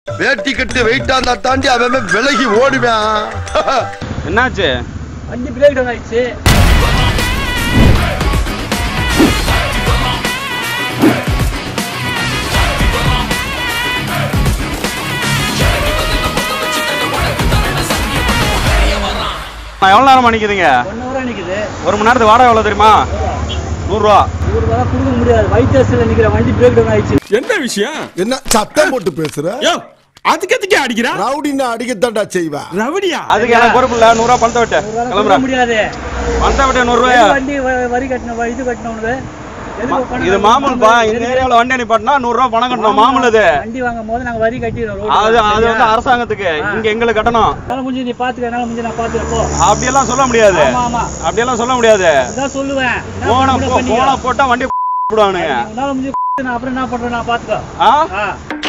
வேட்டி கட்டு வெயிட்டா இருந்தா தாண்டி அவன் விலகி ஓடுவான் என்னாச்சு வண்டி பிரேக் டவுன் ஆயிடுச்சு நான் எவ்வளோ நேரம் நிற்குதுங்க ஒன் ஹவரா நிக்குது ஒரு மணி நேரத்துக்கு வாடகை எவ்வளோ தெரியுமா நூறுரூவா நூறு ரூபா கொடுக்க முடியாது ஒயிட் ஹவுஸ்ல நிக்கிற வண்டி பிரேக் டவுன் ஆயிடுச்சு என்ன விஷயம் என்ன சத்தம் போட்டு பேசுற யோ அதுக்கு எதுக்கு அடிக்கிறா ரவுடின்னா அடிக்கத்தாண்டா செய்வா ரவடியா அதுக்கு எனக்கு பொறுப்பு இல்லை நூறுரூவா பணத்தை விட்டு நூறு ரூபா கொடுக்க கிளம்புறேன் முடியாது பணத்தை விட்டு எதுக்கு நூறுரூவாயா வண்டி வ- வரி கட்டணும் இது கட்டணும் எதுக்கு பணம் இது கட்டணும்? மாமூல்பா இந்த எதுக்கு? ஏரியாவில் வண்டி அனுப்பிட்டா நூறுரூவா பணம் கட்டணும் மாமூல் இது வண்டி வாங்கும் போது நாங்க வரி கட்டிடுறோம் அது அது வந்து அரசாங்கத்துக்கு இங்க எங்களுக்கு கட்டணும் என்னால முடிஞ்சு நீ பாத்துக்க என்னால முடிஞ்சு நான் பாத்துக்க போ அப்படியெல்லாம் சொல்ல முடியாது ஆமா ஆமா அப்படியெல்லாம் சொல்ல முடியாது அதான் சொல்லுவேன் என்ன போன பண்ண பண்ணிக்க. போன போட்டா வண்டி போடுவானுங்க உன்னால முடிஞ்சு நான் அப்புறம் என்ன பண்றேன் நான் பாத்துக்கோ ஆ ஆ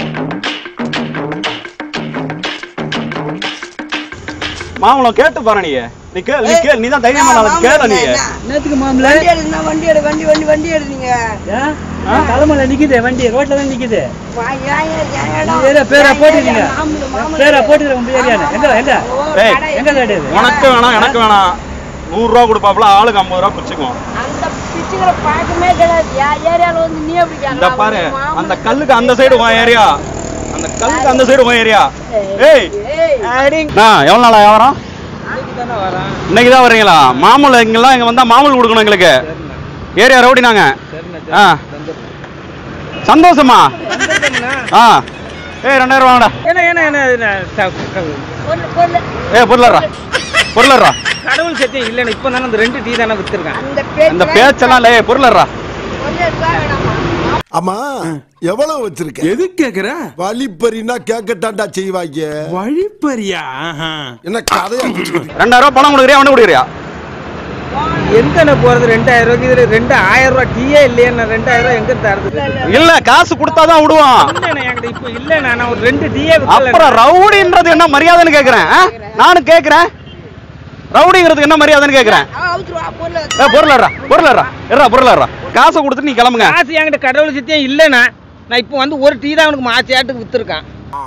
மாமூலம் கேட்டு பாரு நீ நீ கேள் நீ கேள் நீ தான் தைரியமா நாளைக்கு கேள நீ என்னத்துக்கு மாமல வண்டி எடுங்க வண்டி எடு வண்டி வண்டி வண்டி எடுங்க ஏன் தலைமையில நிக்குது வண்டி ரோட்ல தான் நிக்குது ஏரியா ஏரியா பேரா போட்டுருக்கீங்க பேரா போட்டுக்கிறேன் உங்க ஏரியா எங்க எங்க ஏய் எங்க கிடையாது உனக்கு வேணாம் எனக்கு வேணாம் நூறு ரூபா கொடுப்பாப்புல ஆளுக்கு ஐம்பது ரூபா பிடிச்சிக்கும் அந்த பிச்சுக்கிற பழக்கமே கிடையாது யா- ஏரியால வந்து நீ எப்படி இந்த பாரு அந்த கல்லுக்கு அந்த சைடு உன் ஏரியா அந்த கல்லுக்கு அந்த சைடு உன் ஏரியா ஏய் நான் எவ்வளவு நாளா வியாபாரம் இன்னைக்கு தான் வர்றீங்களா மாமூல் இங்கெல்லாம் இங்க வந்தா மாமூல் கொடுக்கணும் எங்களுக்கு ஏரியா ரவுடி நாங்க ஆ சந்தோஷமா ஆ ஏய் ரெண்டாயிரம் வாங்கடா என்ன என்ன என்ன பொண்ணு பொண்ணு ஏய் பொருளரா பொருளரா கடவுள் சத்தியம் இல்லைன்னு இப்போ தானே அந்த ரெண்டு டீ தானே வித்துருக்கேன் அந்த இந்த பேச்சு பேச்செல்லாம் இல்லை பொருளரா கொஞ்சம் இருக்கா வேணாமா ஆமா எவ்வளவு வச்சிருக்க எது கேக்குற வழிப்பறினா கேட்கத்தாண்டா செய்வாங்க வழிப்பறியா ஆஹா. என்ன கதையா ரெண்டாயிரம் ரூபாய் பணம் கொடுக்குறியா வண்டி கொடுக்குறியா எங்க போறது ரெண்டாயிரம் ரூபாய்க்கு இதுல ரெண்டு ஆயிரம் ரூபாய் டீயே இல்லையே நான் ரெண்டாயிரம் ரூபாய் எங்க தருது இல்ல காசு கொடுத்தாதான் விடுவான் இல்லண்ணே என்கிட்ட இப்போ இல்லண்ணே நான் ஒரு ரெண்டு டீயே அப்புறம் ரவுடின்றது என்ன மரியாதைன்னு கேக்குறேன் ஆ? நானும் கேக்குறேன் ரவுடிங்கிறதுக்கு என்ன மரியாதைன்னு கேக்குறேன் அவுத்துருவா பொண்ணு ஏ பொருளரா பொருளரா எறா பொருளரா காசை கொடுத்துட்டு நீ கிளம்புங்க காசு என்கிட்ட கடவுள் சத்தியம் இல்லைண்ணா நான் இப்போ வந்து ஒரு டீ தான் அவனுக்கு மாச்சியாட்டுக்கு வித்துருக்கான்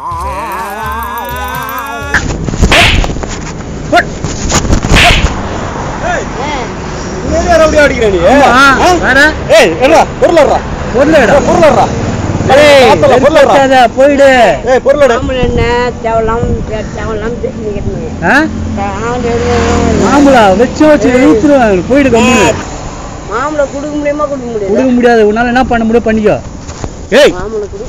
ரவுடி அடிக்கிற நீ வேற ஏய் எறா பொருளரா பொருளடா பொருளரா ஏய் பொருளடா போயிடு ஏய் பொருளடா மாமூல் என்ன தேவலாம் தேவலாம் பேசிக்கிட்டு ஆ? மாம்பழா வச்சு வச்சு இழுத்துருவாங்க போயிடு கம்முனு மாமூலை கொடுக்க முடியுமா கொடுக்க முடியாது கொடுக்க முடியாது உன்னால என்ன பண்ண முடியும் பண்ணிக்கோ ஏய் மாமூலை கொடு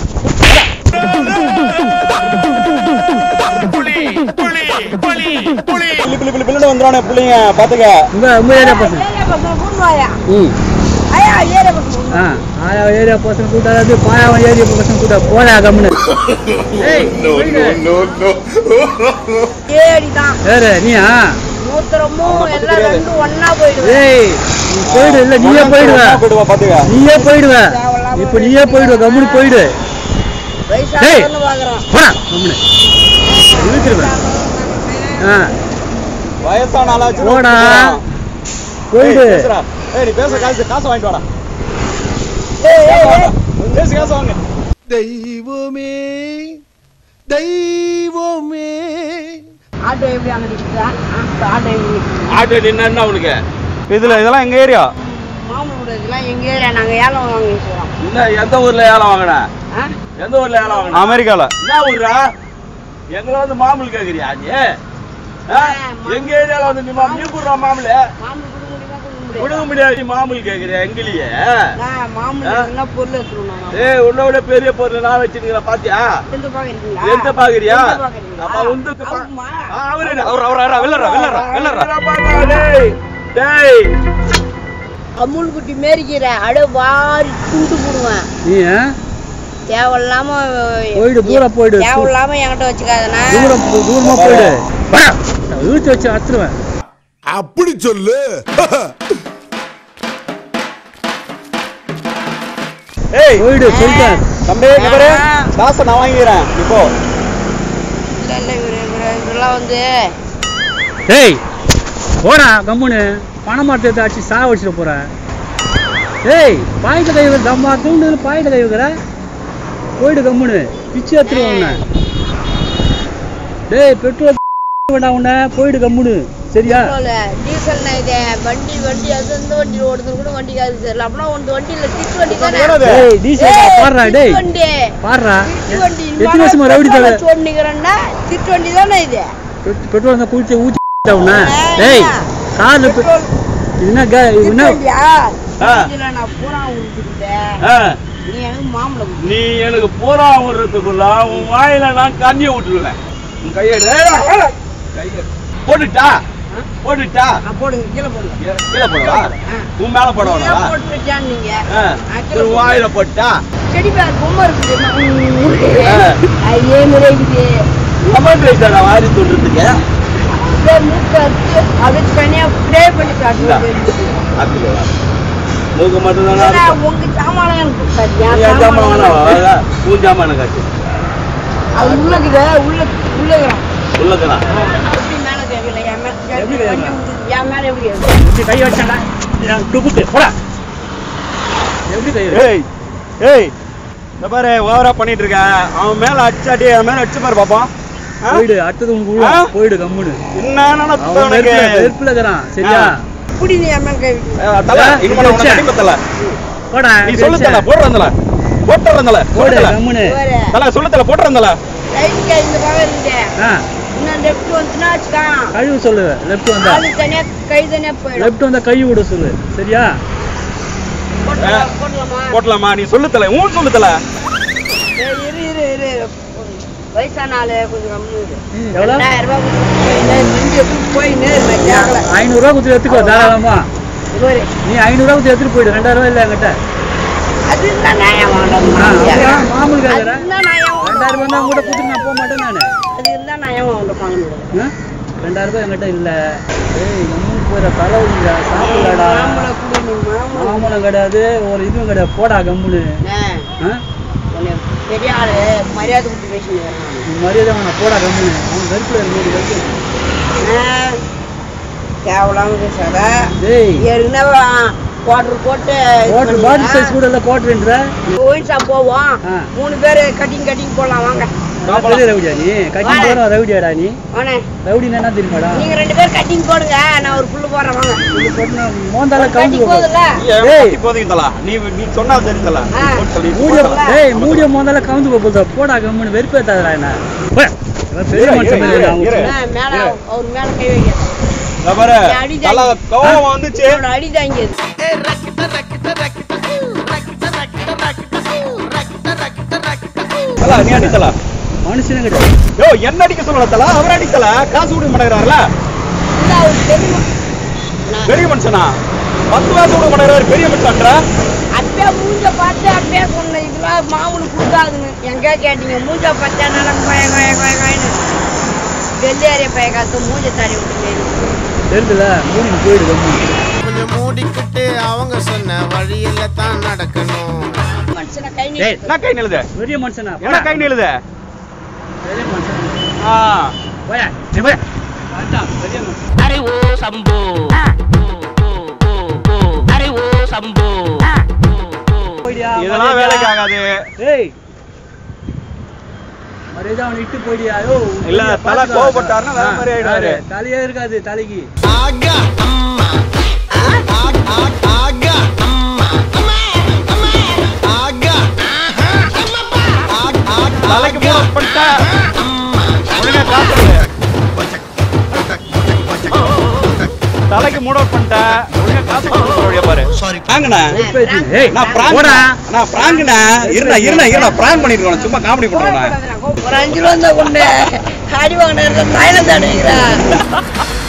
பிள்ளி பிள்ளி பிள்ளி பிள்ளை வந்துறானே புள்ளைங்க பாத்துக்க உங்க உங்க ஏரியா பசங்க ஏரியா பசங்க கூட்டு வாயா ம் ஐயா ஏரியா பசங்க ஆ ஆயா ஏரியா பசங்க கூட்டாது பாயாவன் ஏரியா பசங்க கூட்டா போடா கம்முனு ஏய் போயிடு. ஏடி தான் வேற நீயா மூத்திரமும் எல்லாம் ரெண்டும் ஒண்ணா போயிடுவேன் ஏய் நீ போயிடு இல்ல நீயே போயிடுவ போயிடுவா பாத்துக்க நீயே போயிடுவ இப்ப நீயே போயிடுவ கம்முனு போயிடு வயசாக பாக்குறோம் போடா கம்முனு இழுத்துருவேன் ஆ வயசான ஆளாச்சு போடா. போயிடு ஏய் நீ பேச காசு காசு வாங்கிட்டு வாடா பேசு காசு வாங்க தெய்வமே தெய்வமே ஆட்டோ எப்படி அங்க நிக்குதா ஆட்டோ எப்படி நிக்குது ஆட்டோ நின்னா உனக்கு இதுல இதெல்லாம் எங்க ஏரியா மாமூல் விடுறதுலாம் எங்க ஏரியா நாங்க ஏலம் வாங்கி சொல்றோம் என்ன எந்த ஊர்ல ஏலம் வாங்கின ஆ? எந்த ஊர்ல ஏலம் வாங்கின அமெரிக்கால என்ன ஊர்ரா எங்களை வந்து மாமூல் கேக்குறியா நீ ஆ? எங்க ஏரியால வந்து நீ மாமூல் நீ குடுறா மாமூல் மாமூல் கொடுக்க முடியுமா கொடுக்க முடியாது கொடுக்க முடியாது நீ மாமூல் கேக்குறியா எங்களையே நான் மாமூல் என்ன பொருள் எடுத்துருவோம் நான் ஏய் உன்னை விட பெரிய பொருள் நான் வச்சிருக்கேன் பாத்தியா எந்த பாக்குறீங்களா எந்த பாக்குறியா எந்த பாக்குறீங்களா? அப்ப உந்து ஆகுமா? அவரு அவர் அவர் அவர் வில்லறா வில்லறா வில்லறா டேய் டேய் அமுல் குட்டி மேரிக்கிற அழு வாரி துண்டு போடுவேன் நீ ஆ? தேவையில்லாம போயிடு, பூரா போயிடு. தேவையில்லாம என்கிட்ட வச்சுக்காதனா தூரம் போ- தூரமா போயிடு போடா. இழுத்து வச்சு அத்துருவேன் அப்படி சொல்லு ஏய் போயிடு சொல்லிட்டேன் தம்பி இங்க பாரு காசை நான் வாங்கிக்கிறேன் இப்போ இல்ல இல்ல இவரு இவரு இவரெல்லாம் வந்து ஏய் போடா கம்முனு பணமாட்டு எடுத்து அடிச்சு சாவ வச்சுட்டு போறேன் ஏய் பாயத்த கை வைக்கிற தம்மா தூண்டு பாயத்த கை வைக்கிற போயிடு கம்முனு பிச்சு எடுத்துருவாங்க டேய் பெட்ரோல் வேண்டாம் உன்ன போயிடு கம்முனு சரியா டீசல் இது வண்டி வண்டி அது இந்த வண்டி ஓடுறது கூட வண்டி காது தெரியல அப்படின்னா உன் வண்டியில திட்டு வண்டி தானே என்னது? டேய் டீசல் ஏய், பாடுறா திட்டு டேய் வண்டி பாடுறா திட்டு வண்டி எத்தனை வருஷமா ரவுடி தலை சொன்னிக்கிறேன்னா திட்டு வண்டி தானே இது பெட்ரோல் இருந்தா குளிச்சு ஊத்தி உன்ன டேய் கார்ல பெ- பெட்ரோல் இது என்ன கா- இது திட்டு என்ன வண்டியா ஆ. இதுல நான் பூரா ஊத்திக்கிட்டேன் ஆ, நீ எனக்கு மாம்பழம் கொடு. நீ எனக்கு போறா விடுறதுக்குள்ள உன் வாயில நான் கண்ணிய விட்டுருவேன் உன் கையெடு கையெடு போட்டுட்டா போட்டுட்டா நான் போடுங்க கீழே போடுங்க கீழே போடவா உன் மேல போடவா நீங்க போட்டுருக்கியான்னு நீங்க ஆ, நான் கீழே உன் போடுறேன். வாயில போட்டா செடி பேர் பொம்மை இருக்குது ஆ. ஐயே முறைக்குது லெமன் ரைஸ் நான் வாரி சொல்றதுக்கு அப்படியே மூக்கு அறுத்து அப்படியே தனியா ஃப்ரை பண்ணி இந்தா. காட்டுறது அப்படியா மூக்கு மட்டும் தானே உங்க சாமான் எனக்கு கொடுத்தாரு. என் என் ஜாமான் சாமான் வேணாவா எனக்கு உன் ஜாமான் காச்சு அது உள்ளக்குது உள்ள உள்ளக்குறான் உள்ளதுனா எப்படி மேல கேட்கல என் மேல எப்படி கேட்கல. கேட்கல? என் மேல எப்படி கேட்கல? இப்படி கை வச்சாடா டுபுட்டு போடா எப்படி கை வச்ச? ஏய் ஏய் இந்த பாரு ஓவரா பண்ணிட்டு இருக்க அவன் மேல அடிச்சாட்டி அவன் மேல அடிச்சு பாரு பாப்போம் ஆ? போயிடு அடுத்தது உனக்கு ஆ? விழும் போயிடு கம்முனு என்ன நினைப்பு அவன் உனக்கு வெறுப்புல வெறுப்புல இருக்கிறான் சரியா ஆ. இப்படி நீ என் மேல கை வைக்க. ஏ, தல, ஆ, இனிமே நான் உனக்கு வச்சேன். அடிப்பேன் தல. போடா நீ எப்படி சொல்லு வச்ச? தல போடுறேன் தல போட்டுறேன் தல போடு போடு தல. கம்முனு பாரு, தல சொல்லு தல போட்டுறேன் தல right கை இந்த பக்கம் இருக்குது. ஆ இன்னும் left வந்துச்சுன்னா வச்சுக்கான். கழுவு சொல்லு லெஃப்ட் வந்தா ஆளு தனியா, கை தனியா போயிடும். லெஃப்ட் வந்தா கை விட சொல்லு சரியா போட்டுடலாம், ஆ. போட்டுடலாமா? போட்டலாமா நீ சொல்லு தல ஊன் சொல்லு தல ஏய், இரு, இரு, இரு, இரு. வயசான ஆளு கொஞ்சம் கம்முனு இரு. எவ்வளவு ரெண்டாயிரம் ரூபாய் கொடுத்து போயின்னு, நெஞ்சு எப்படி போயின்னு, நான் கேட்கல. ஐநூறு ரூபா கொடுத்து எடுத்துக்கோ தாராளமா இவரு, நீ ஐநூறு ரூபா கொடுத்து எடுத்துட்டு போயிடு ரெண்டாயிரம் ரூபாய் இல்ல என்கிட்ட அது இருந்தா நான் ஏன் ஆ, வாங்கணும்? அப்படியா? மாமூல் அது கேக்குற இருந்தா நான் ஏன் வாங்கணும்? ரெண்டாயிரம் ரூபாய் தான் கூட கொடுத்து நான் போக மாட்டேன் நானு அது இருந்தா நான் ஏன் வாங்கணும் வாங்கணும்? ஆ? ரெண்டாயிரம் ரூபாய் என்கிட்ட இல்ல ஏய் நம்மளுக்கு போயிட தலைவலிடா சாப்பிடலடா மாம்பழம் குடி நீ, மாம்பழம். மாமலம் கிடையாது ஒரு இதுவும் கிடையாது போடா கம்முனு ஆ, ஆ? உன்னை பெரிய ஆளு மரியாதை கொடுத்து பேசினு நீ மரியாதை வேணாம் போடா கம்முனு அவன் வெறுப்புல இருக்கு வெறுப்பு கேவலாம பேசாத டேய் ஏற்கனவே குவார்டர் போட்டு குவார்டர் பாட்டில் சைஸ் கூட இல்ல குவார்டர்ன்ற ஒயின் ஷாப் போவோம் ஆ. மூணு பேர் கட்டிங் கட்டிங் போடலாம் வாங்க பெரிய ரவுடியா நீ கட்டி வாடா. போற ரவுடியாடா நீ வாணே ரவுடினா என்ன தெரியுமாடா நீங்க ரெண்டு பேர் கட்டிங் போடுங்க நான் ஒரு புல்லு போடுறேன் வாங்க இது போட்டுனா மோந்தால கட்டிங் கவுந்து போகுதுல்ல நீ எவ்வளவு ஏய். இப்போதைக்கு தல நீ நீ சொன்னா சரி தல நீ ஆ. போட்டு தல, நீ மூடிய போட்டு தல. டேய் மூடிய மோந்தால கவுந்து போகுதா போடா கம்முனு வெறுப்பேத்தாதடா என்ன போய். இவன் பெரிய இரு, மனுஷன் இரு, மாதிரி நான் இரு. உனக்கு. ஆ, மேல அவர் மேல கை வைக்க இந்த பாரு நீ அடி தல தாங்கி. கோவம் வந்துச்சு அவனோட அடி தாங்கியது தல நீ அடி தல மனுஷனே கிடையாது யோ என்ன அடிக்க சொல்லல தல அவர் அடிக்கல காசு கொடுக்க மாட்டேங்கிறாருல இல்ல அவர் தெரியுமா நான் பெரிய மனுஷனா பத்து காசு கொடுக்க மாட்டேங்கிறாரு பெரிய மனுஷன்ற அப்பயே மூஞ்ச பார்த்து அப்பயே சொன்னேன் இதெல்லாம் மாவுனு கொடுக்காதுன்னு எங்க கேட்டீங்க மூஞ்ச பார்த்தா நல்லா கொய கொய கொய கொயன்னு வெள்ளையாரிய பைய காத்து மூஞ்ச தடவி விட்டு தெரியுதுல மூடிட்டு போயிடு கம்முனு கொஞ்சம் மூடிக்கிட்டு அவங்க சொன்ன வழியில தான் நடக்கணும் மனுஷனை கை டேய், நீட்டு என்ன கை நிலுது பெரிய மனுஷனா என்ன கை நிலுது பெரிய மனுஷன் ஆ போயா நீ போயா அதான் பெரிய மனுஷன் अरे वो शंभू अरे वो शंभू போயிடியா இதெல்லாம் வேலைக்கு ஆகாது ஏய் மரியாதை அவனை இட்டு போயிடியா யோ இல்ல, தலை கோவப்பட்டாருன்னா வேற மாதிரி ஆயிடுவாரு. தலையே இருக்காது தலைக்கு ஆகா அம்மா ஆகா ஆகா அம்மா அம்மா அம்மா ஆகா தலைக்கு மூட பண்ணிட்ட ஒழுங்கா காசு கொடு. தலைக்கு மூட பண்ணிட்ட ஒழுங்கா காசு கொடுக்க பாரு வாங்கண்ணா ஏய் நான் பிராங்க் போடா நான் பிராங்க்ண்ணா இருண்ணா இருண்ணா இருண்ணா பிராங்க் பண்ணிருக்கோம் சும்மா காமெடி பண்றேன் ஒரு அஞ்சு ரூபா இருந்தா கொண்டு அடி வாங்கின தாய்லாந்து அடிக்கிறா